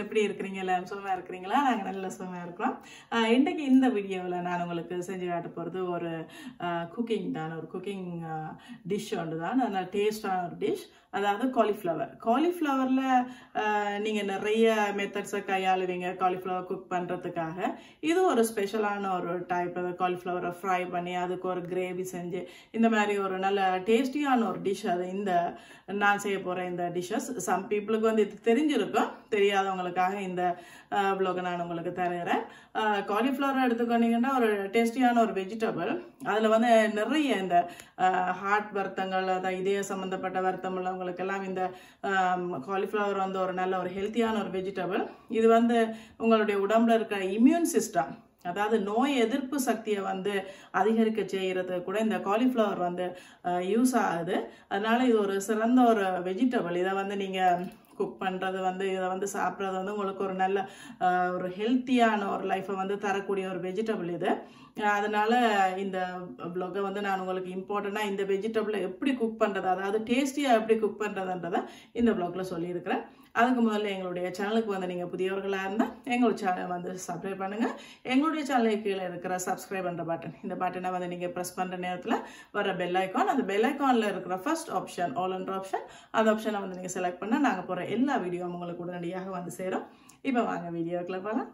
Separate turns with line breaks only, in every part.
எப்படி இருக்கிறீங்க எல்லாம் சுகமாக இருக்கிறீங்களா நாங்கள் நல்ல சுகமாக இருக்கிறோம் ஆஹ் இன்றைக்கு இந்த வீடியோவில் நான் உங்களுக்கு செஞ்சு காட்ட போகிறது ஒரு குக்கிங் தான் ஒரு குக்கிங் டிஷ் ஒன்று தான் நல்ல டேஸ்டான ஒரு டிஷ் அதாவது காலிஃப்ளவர் காலிஃப்ளவரில் நீங்கள் நிறைய மெத்தட்ஸை கையாளுவீங்க காலிஃப்ளவர் குக் பண்ணுறதுக்காக இது ஒரு ஸ்பெஷலான ஒரு டைப் காலிஃப்ளவரை ஃப்ரை பண்ணி அதுக்கு ஒரு கிரேவி செஞ்சு இந்த மாதிரி ஒரு நல்ல டேஸ்டியான ஒரு டிஷ் அது இந்த நான் செய்ய போகிற இந்த டிஷ்ஷஸ் சம் பீப்புளுக்கு வந்து இது தெரிஞ்சிருக்கும் தெரியாதவங்களுக்காக இந்த வ்ளாகை நான் உங்களுக்கு தருகிறேன் காலிஃப்ளவர் எடுத்துக்கொண்டீங்கன்னா ஒரு டேஸ்டியான ஒரு வெஜிடபிள் அதில் வந்து நிறைய இந்த ஹார்ட் வருத்தங்கள் அதான் இதய சம்மந்தப்பட்ட வருத்தம் உள்ளவங்களுக்கெல்லாம் இந்த காலிஃப்ளவர் வந்து ஒரு நல்ல ஒரு ஹெல்த்தியான ஒரு வெஜிடபிள் இது வந்து உங்களுடைய உடம்புல இருக்கிற இம்யூன் சிஸ்டம் அதாவது நோய் எதிர்ப்பு சக்தியை வந்து அதிகரிக்க செய்கிறது கூட இந்த காலிஃப்ளவர் வந்து யூஸ் ஆகுது அதனால இது ஒரு சிறந்த ஒரு வெஜிடபிள் இதை வந்து நீங்கள் குக் பண்ணுறது வந்து இதை வந்து சாப்பிட்றது வந்து உங்களுக்கு ஒரு நல்ல ஒரு ஹெல்த்தியான ஒரு லைஃப்பை வந்து தரக்கூடிய ஒரு வெஜிடபிள் இது அதனால இந்த ப்ளாகை வந்து நான் உங்களுக்கு இம்பார்ட்டண்ட்டாக இந்த வெஜிடபிளை எப்படி குக் பண்ணுறது அதாவது டேஸ்டியாக எப்படி குக் பண்ணுறதுன்றதை இந்த ப்ளாகில் சொல்லியிருக்கிறேன் அதுக்கு முதல்ல எங்களுடைய சேனலுக்கு வந்து நீங்கள் புதியவர்களாக இருந்தால் எங்களுடைய சேனல் வந்து சப்ஸ்கிரைப் பண்ணுங்கள் எங்களுடைய சேனலுக்கு கீழே இருக்கிற சப்ஸ்கிரைப் பண்ணுற பட்டன் இந்த பட்டனை வந்து நீங்கள் ப்ரெஸ் பண்ணுற நேரத்தில் வர பெல் ஐக்கான் அந்த பெல் ஐக்கானில் இருக்கிற ஃபர்ஸ்ட் ஆப்ஷன் ஆல் என்ற ஆப்ஷன் அந்த ஆப்ஷனை வந்து நீங்கள் செலக்ட் பண்ணால் நாங்கள் போகிற எல்லா வீடியோவும் உங்களுக்கு உடனடியாக வந்து சேரும் இப்போ வாங்க வீடியோக்குள்ள போகலாம்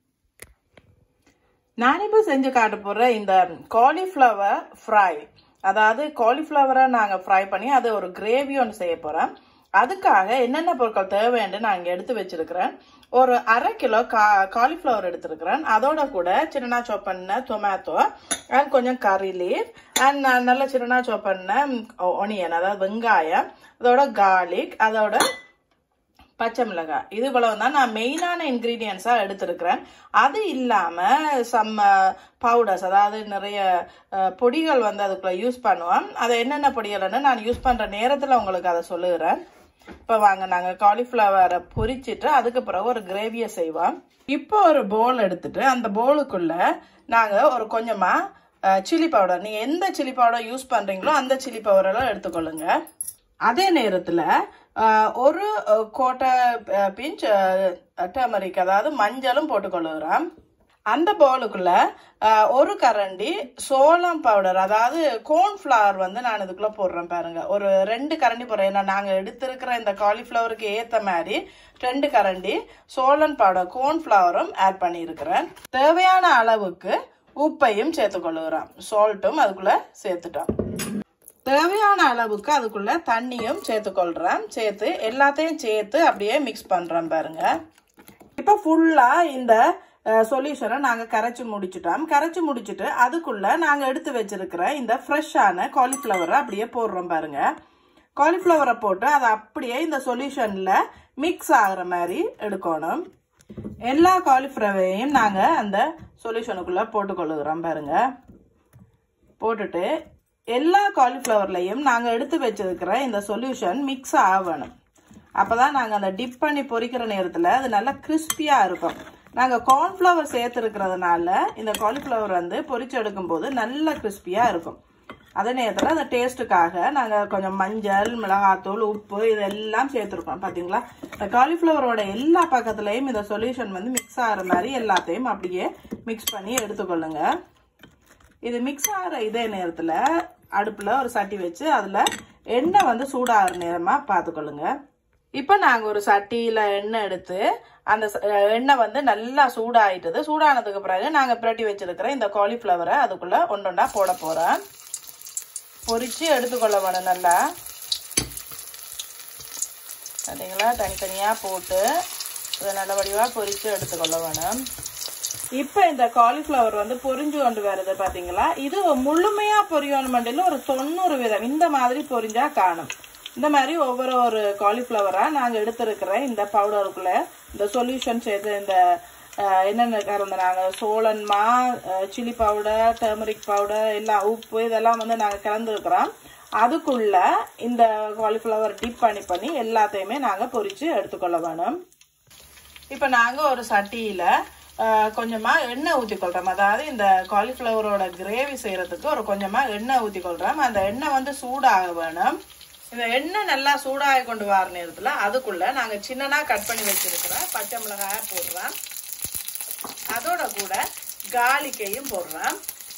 நான் இப்போ செஞ்சு காட்ட போகிற இந்த காலிஃப்ளவர் ஃப்ரை அதாவது காலிஃப்ளவரை நாங்கள் ஃப்ரை பண்ணி அது ஒரு கிரேவி ஒன்று செய்ய போகிறோம் அதுக்காக என்னென்ன பொருட்கள் தேவைன்னு நான் இங்கே எடுத்து வச்சிருக்கிறேன் ஒரு அரை கிலோ கா காலிஃப்ளவர் எடுத்திருக்கிறேன் அதோட கூட சின்னனா சாப் பண்ண டொமேட்டோ அண்ட் கொஞ்சம் கறி லீவ் அண்ட் நல்ல சின்னனா சாப் பண்ண ஒனியன் அதாவது வெங்காயம் அதோட கார்லிக் அதோட பச்சை மிளகாய் இது இவ்வளவு தான் நான் மெயினான இன்க்ரீடியன்ஸாக எடுத்திருக்கிறேன் அது இல்லாமல் சம் பவுடர்ஸ் அதாவது நிறைய பொடிகள் வந்து அதுக்குள்ளே யூஸ் பண்ணுவோம் அதை என்னென்ன பொடிகள்னு நான் யூஸ் பண்ணுற நேரத்தில் உங்களுக்கு அதை சொல்லுகிறேன் இப்போ வாங்க நாங்கள் காலிஃப்ளவரை பொரிச்சிட்டு அதுக்கு பிறகு ஒரு கிரேவியை செய்வோம் இப்போ ஒரு போல் எடுத்துட்டு அந்த போலுக்குள்ள நாங்கள் ஒரு கொஞ்சமாக சில்லி பவுடர் நீங்கள் எந்த சில்லி பவுடர் யூஸ் பண்ணுறீங்களோ அந்த சில்லி பவுடரெல்லாம் எடுத்துக்கொள்ளுங்க அதே நேரத்தில் ஒரு கோட்டை பிஞ்ச் டர்மரிக் அதாவது மஞ்சளும் போட்டுக்கொள்ளுகிறோம் அந்த பவுலுக்குள்ள ஒரு கரண்டி சோளம் பவுடர் அதாவது கோர்ன்ஃப்ளவர் வந்து நான் இதுக்குள்ள போடுறேன் பாருங்க ஒரு ரெண்டு கரண்டி போடுறேன் ஏன்னா நாங்கள் எடுத்திருக்கிற இந்த காலிஃப்ளவருக்கு ஏற்ற மாதிரி ரெண்டு கரண்டி சோளம் பவுடர் கோர்ன்ஃப்ளவரும் ஆட் பண்ணியிருக்கிறேன் தேவையான அளவுக்கு உப்பையும் சேர்த்துக்கொள்ளுகிறோம் சால்ட்டும் அதுக்குள்ள சேர்த்துட்டோம் தேவையான அளவுக்கு அதுக்குள்ள தண்ணியும் சேர்த்துக்கொள்றேன் சேர்த்து எல்லாத்தையும் சேர்த்து அப்படியே மிக்ஸ் பண்றேன் பாருங்க இப்போ ஃபுல்லா இந்த சொல்யூஷனை நாங்கள் கரைச்சி முடிச்சிட்டோம் கரைச்சி முடிச்சுட்டு அதுக்குள்ள நாங்கள் எடுத்து வச்சிருக்கிற இந்த ஃப்ரெஷ்ஷான காலிஃப்ளவரை அப்படியே போடுறோம் பாருங்க காலிஃப்ளவரை போட்டு அதை அப்படியே இந்த சொல்யூஷனில் மிக்ஸ் ஆகிற மாதிரி எடுக்கணும் எல்லா காலிஃப்ளவரையும் நாங்கள் அந்த சொல்யூஷனுக்குள்ளே போட்டுக்கொள்ளுகிறோம் பாருங்க போட்டுட்டு எல்லா காலிஃப்ளவர்லையும் நாங்கள் எடுத்து வச்சிருக்கிற இந்த சொல்யூஷன் மிக்ஸ் ஆகணும் அப்போ தான் நாங்கள் அந்த டிப் பண்ணி பொரிக்கிற நேரத்தில் அது நல்லா கிறிஸ்பியாக இருக்கும் நாங்கள் கார்ன்ஃப்ளவர் சேர்த்துருக்கிறதுனால இந்த காலிஃப்ளவர் வந்து பொரிச்சு எடுக்கும்போது நல்லா கிறிஸ்பியாக இருக்கும் அதே நேரத்தில் அந்த டேஸ்ட்டுக்காக நாங்கள் கொஞ்சம் மஞ்சள் மிளகாத்தூள் உப்பு இதெல்லாம் சேர்த்துருக்கோம் பார்த்தீங்களா இந்த காலிஃப்ளவரோட எல்லா பக்கத்துலேயும் இந்த சொல்யூஷன் வந்து மிக்ஸ் ஆகிற மாதிரி எல்லாத்தையும் அப்படியே மிக்ஸ் பண்ணி எடுத்துக்கொள்ளுங்க இது மிக்ஸ் ஆகிற இதே நேரத்தில் அடுப்பில் ஒரு சட்டி வச்சு அதில் எண்ணெய் வந்து சூடாகிற நேரமாக பார்த்துக்கொள்ளுங்க இப்போ நாங்கள் ஒரு சட்டியில் எண்ணெய் எடுத்து அந்த எண்ணெய் வந்து நல்லா சூடாயிட்டது சூடானதுக்கு பிறகு நாங்கள் பிரட்டி வச்சிருக்கிற இந்த காலிஃப்ளவரை அதுக்குள்ளே ஒன்றொண்டா போட போகிறோம் பொரிச்சு எடுத்துக்கொள்ள வேணும் நல்லா பார்த்தீங்களா தனித்தனியாக போட்டு இதை நல்ல வடிவாக பொரிச்சு எடுத்துக்கொள்ள வேணும் இப்போ இந்த காலிஃப்ளவர் வந்து பொரிஞ்சு கொண்டு வருது பார்த்தீங்களா இது முழுமையாக பொரியணும் ஒரு தொண்ணூறு விதம் இந்த மாதிரி பொரிஞ்சா காணும் இந்த மாதிரி ஒவ்வொரு ஒரு காலிஃப்ளவராக நாங்கள் எடுத்திருக்கிற இந்த பவுடருக்குள்ள இந்த சொல்யூஷன் சேர்த்து இந்த என்னென்ன கலந்து நாங்கள் சோளன்மா சில்லி பவுடர் டர்மரிக் பவுடர் எல்லாம் உப்பு இதெல்லாம் வந்து நாங்கள் கலந்துருக்கிறோம் அதுக்குள்ள இந்த காலிஃப்ளவர் டிப் பண்ணி பண்ணி எல்லாத்தையுமே நாங்கள் பொரிச்சு எடுத்துக்கொள்ள வேணும் இப்போ நாங்கள் ஒரு சட்டியில் கொஞ்சமாக எண்ணெய் ஊற்றிக்கொள்கிறோம் அதாவது இந்த காலிஃப்ளவரோட கிரேவி செய்கிறதுக்கு ஒரு கொஞ்சமாக எண்ணெய் ஊற்றிக்கொள்கிறோம் அந்த எண்ணெய் வந்து சூடாக வேணும் இந்த எண்ணெய் நல்லா சூடாகி கொண்டு வர நேரத்துல அதுக்குள்ள நாங்க சின்னனா கட் பண்ணி வச்சிருக்கிற பச்சை மிளகாய போடுறோம் அதோட கூட காலிக்கையும் போடுறோம்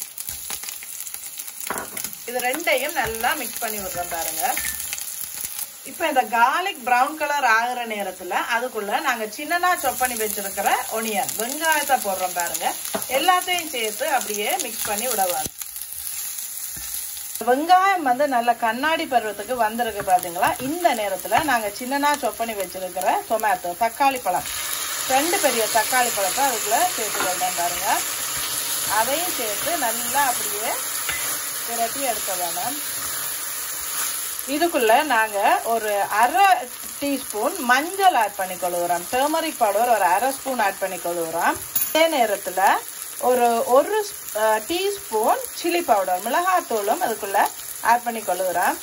இது ரெண்டையும் நல்லா மிக்ஸ் பண்ணி விடுறோம் பாருங்க இப்போ இந்த கார்லிக் ப்ரௌன் கலர் ஆகுற நேரத்துல அதுக்குள்ள நாங்க சின்னனா சொப் பண்ணி வச்சிருக்கிற ஒனியன் வெங்காயத்தை போடுறோம் பாருங்க எல்லாத்தையும் சேர்த்து அப்படியே மிக்ஸ் பண்ணி விடவாங்க வெங்காயம் வந்து நல்ல கண்ணாடி பருவத்துக்கு வந்திருக்கு பாத்தீங்களா இந்த நேரத்துல நாங்க சின்னனா சொப் பண்ணி வச்சிருக்கிற டொமேட்டோ தக்காளி பழம் ரெண்டு பெரிய தக்காளி பழத்தை அதுக்குள்ள சேர்த்து கொள்றேன் பாருங்க அதையும் சேர்த்து நல்லா அப்படியே விரட்டி எடுக்க வேணும் இதுக்குள்ள நாங்க ஒரு அரை டீஸ்பூன் மஞ்சள் ஆட் பண்ணி கொள்ளுகிறோம் டர்மரிக் பவுடர் ஒரு அரை ஸ்பூன் ஆட் பண்ணி கொள்ளுகிறோம் அதே நேரத்துல ஒரு ஒரு டீஸ்பூன் சில்லி பவுடர் மிளகாத்தூளும் அதுக்குள்ள ஆட் பண்ணி கொள்ளுகிறோம்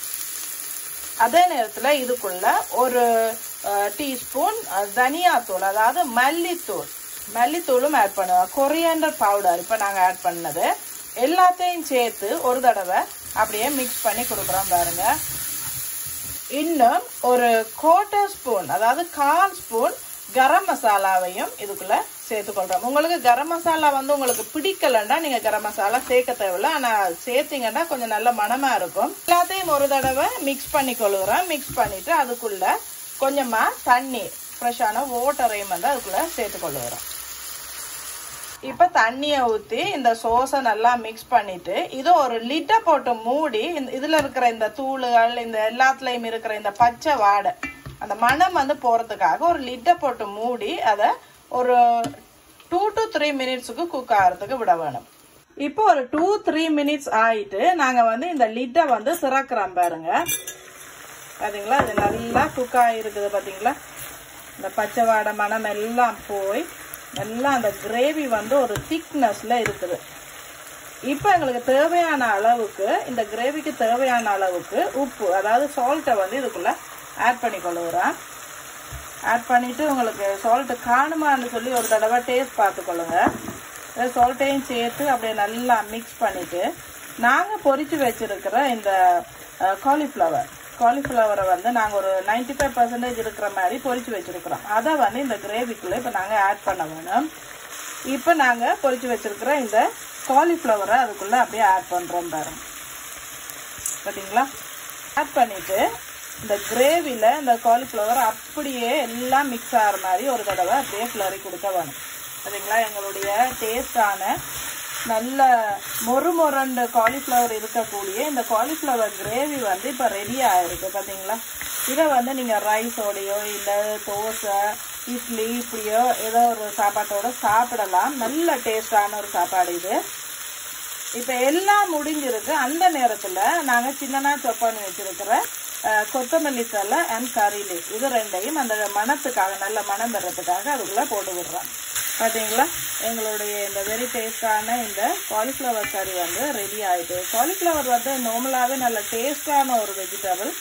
அதே நேரத்துல இதுக்குள்ள ஒரு டீஸ்பூன் தனியாத்தூள் அதாவது மல்லித்தூள் மல்லித்தூளும் ஆட் பண்ணுவோம் கொரியண்டர் பவுடர் இப்போ நாங்கள் ஆட் பண்ணது எல்லாத்தையும் சேர்த்து ஒரு தடவை அப்படியே மிக்ஸ் பண்ணி கொடுக்குறோம் பாருங்க இன்னும் ஒரு குவார்ட்டர் ஸ்பூன் அதாவது கால் ஸ்பூன் கரம் மசாலாவையும் இதுக்குள்ள சேர்த்துக்கொள்றோம் உங்களுக்கு கரம் மசாலா வந்து உங்களுக்கு பிடிக்கலன்னா நீங்க கரம் மசாலா சேர்க்க தேவையில்ல ஆனா சேர்த்தீங்கன்னா கொஞ்சம் நல்ல மனமா இருக்கும் எல்லாத்தையும் ஒரு தடவை மிக்ஸ் பண்ணி கொள்ளுறோம் மிக்ஸ் பண்ணிட்டு அதுக்குள்ள கொஞ்சமா தண்ணி ஃப்ரெஷ்ஷான வாட்டரையும் வந்து அதுக்குள்ள சேர்த்து கொள்ளுறோம் இப்ப தண்ணிய ஊத்தி இந்த சோஸை நல்லா மிக்ஸ் பண்ணிட்டு இது ஒரு லிட்டை போட்டு மூடி இந்த- இதுல இருக்கிற இந்த தூளுகள் இந்த எல்லாத்துலயும் இருக்கிற இந்த பச்சை வாடை அந்த மணம் வந்து போறதுக்காக ஒரு லிட்டை போட்டு மூடி அதை ஒரு டூ டு த்ரீ மினிட்ஸுக்கு குக் ஆகிறதுக்கு விட வேணும் இப்போ ஒரு டூ த்ரீ மினிட்ஸ் ஆயிட்டு நாங்க வந்து இந்த லிட்டை வந்து திறக்கிறோம் பாருங்க பாத்தீங்களா அது நல்லா குக் ஆகிருக்குது பாத்தீங்களா இந்த பச்சை வாடை மணம் எல்லாம் போய் நல்லா அந்த கிரேவி வந்து ஒரு திக்னஸ்ல இருக்குது இப்போ எங்களுக்கு தேவையான அளவுக்கு இந்த கிரேவிக்கு தேவையான அளவுக்கு உப்பு அதாவது சால்ட்டை வந்து இதுக்குள்ள ஆட் பண்ணி கொள்ளுகிறேன் ஆட் பண்ணிட்டு உங்களுக்கு சால்ட் காணுமான்னு சொல்லி ஒரு தடவை டேஸ்ட் பார்த்துக்கொள்ளுங்க சால்ட்டையும் சேர்த்து அப்படியே நல்லா மிக்ஸ் பண்ணிட்டு நாங்கள் பொரிச்சு வச்சிருக்கிற இந்த காலிஃப்ளவர் காலிஃப்ளவரை வந்து நாங்கள் ஒரு 95% ஃபைவ் பர்சன்டேஜ் இருக்கிற மாதிரி பொரிச்சு வச்சிருக்கிறோம் அதை வந்து இந்த கிரேவிக்குள்ளே இப்போ நாங்கள் ஆட் பண்ண வேணும் இப்போ நாங்கள் பொரிச்சு வச்சிருக்கிற இந்த காலிஃப்ளவரை அதுக்குள்ளே அப்படியே ஆட் பண்ணுறோம் பாருங்க பார்த்தீங்களா ஆட் பண்ணிட்டு இந்த கிரேவியில் இந்த காலிஃப்ளவர் அப்படியே எல்லாம் மிக்ஸ் ஆகிற மாதிரி ஒரு தடவை அப்படியே கிளறி கொடுக்க வேணும் பார்த்தீங்களா எங்களுடைய டேஸ்டான நல்ல மொறு மொரண்டு காலிஃப்ளவர் இருக்கக்கூடிய இந்த காலிஃப்ளவர் கிரேவி வந்து இப்போ ரெடி ஆயிருக்கு பார்த்தீங்களா இதை வந்து நீங்கள் ரைஸோடையோ இல்லை தோசை இட்லி இப்படியோ ஏதோ ஒரு சாப்பாட்டோட சாப்பிடலாம் நல்ல டேஸ்டான ஒரு சாப்பாடு இது இப்போ எல்லாம் முடிஞ்சிருக்கு அந்த நேரத்தில் நாங்கள் சின்னனா chop பண்ணி வச்சிருக்கிற அஹ், கொத்தமல்லி தலை அண்ட் கறி லீஃப் இது ரெண்டையும் அந்த மணத்துக்காக நல்ல மணம் பெறத்துக்காக அதுக்குள்ளே போட்டு விடுறோம் பார்த்தீங்களா எங்களுடைய இந்த வெரி டேஸ்டான இந்த காலிஃப்ளவர் கறி வந்து ரெடி ஆயிட்டு காலிஃப்ளவர் வந்து நார்மலாகவே நல்ல டேஸ்டான ஒரு வெஜிடபிள்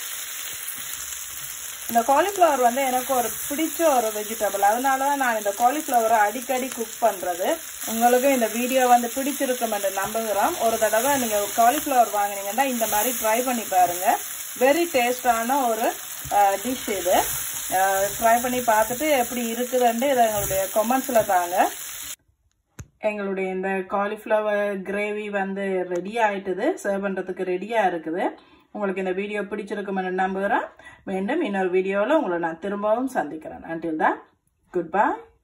இந்த காலிஃப்ளவர் வந்து எனக்கு ஒரு பிடிச்ச ஒரு வெஜிடபிள் அதனால தான் நான் இந்த காலிஃப்ளவரை அடிக்கடி குக் பண்ணுறது உங்களுக்கு இந்த வீடியோ வந்து பிடிச்சிருக்கும் என்று நம்புகிறோம் ஒரு தடவை நீங்கள் காலிஃப்ளவர் வாங்குனீங்கன்னா இந்த மாதிரி ட்ரை பண்ணி பாருங்க வெரி டேஸ்டான ஒரு டிஷ் இது ட்ரை பண்ணி பார்த்துட்டு எப்படி இருக்குதுன்ட்டு இதை எங்களுடைய கொமெண்ட்ஸில் தாங்க எங்களுடைய இந்த காலிஃப்ளவர் கிரேவி வந்து ரெடி ஆயிட்டுது சர்வ் பண்ணுறதுக்கு ரெடியாக இருக்குது உங்களுக்கு இந்த வீடியோ பிடிச்சிருக்குமென்னு நம்புகிறேன் மீண்டும் இன்னொரு வீடியோவில் உங்களை நான் திரும்பவும் சந்திக்கிறேன் அண்டில் தான் குட் பை